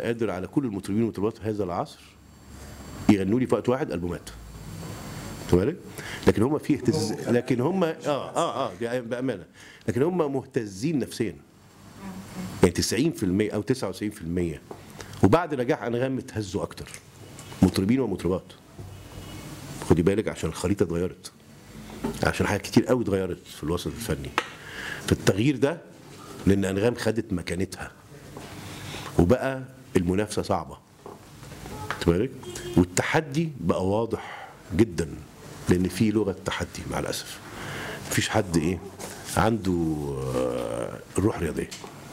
قادر على كل المطربين والمطربات هذا العصر يغنوا لي في وقت واحد البومات خد بالك؟ لكن هم في اهتز لكن هم اه اه اه دي بامانه لكن هم مهتزين نفسيا يعني 90% او 99% وبعد نجاح انغام اتهزوا اكتر مطربين ومطربات خدي بالك عشان الخريطه اتغيرت عشان حاجات كتير قوي اتغيرت في الوسط الفني فالتغيير ده لان انغام خدت مكانتها وبقى المنافسه صعبه خد بالك والتحدي بقى واضح جدا لان في لغه تحدي مع الاسف مفيش حد ايه عنده آه، الروح الرياضيه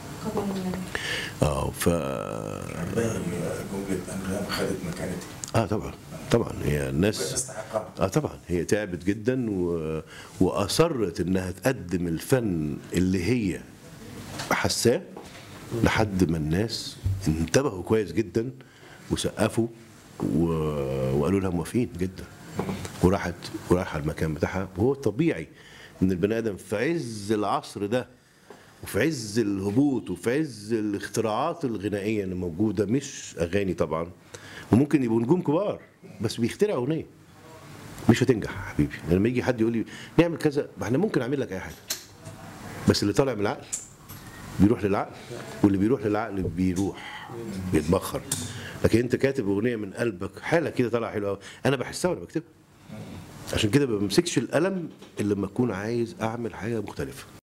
اه ف باين جملة أنغام خدت مكانتي اه طبعا طبعا هي الناس تستحقها اه طبعا هي تعبت جدا و... واصرت انها تقدم الفن اللي هي حساه لحد ما الناس انتبهوا كويس جدا وسقفوا و... وقالوا لها موافقين جدا وراحت وراح المكان بتاعها وهو طبيعي ان البني ادم في عز العصر ده وفي عز الهبوط وفي عز الاختراعات الغنائيه اللي موجوده مش اغاني طبعا وممكن يبقوا نجوم كبار بس بيخترع اغنيه مش هتنجح يا حبيبي لما يجي حد يقول لي نعمل كذا ما احنا ممكن نعمل لك اي حاجه بس اللي طالع من العقل بيروح للعقل واللي بيروح للعقل بيروح بيتبخر لكن انت كاتب اغنيه من قلبك حاله كده طالعه حلوه قوي انا بحسها وانا بكتبها عشان كده ما بمسكش القلم الا لما اكون عايز اعمل حاجه مختلفه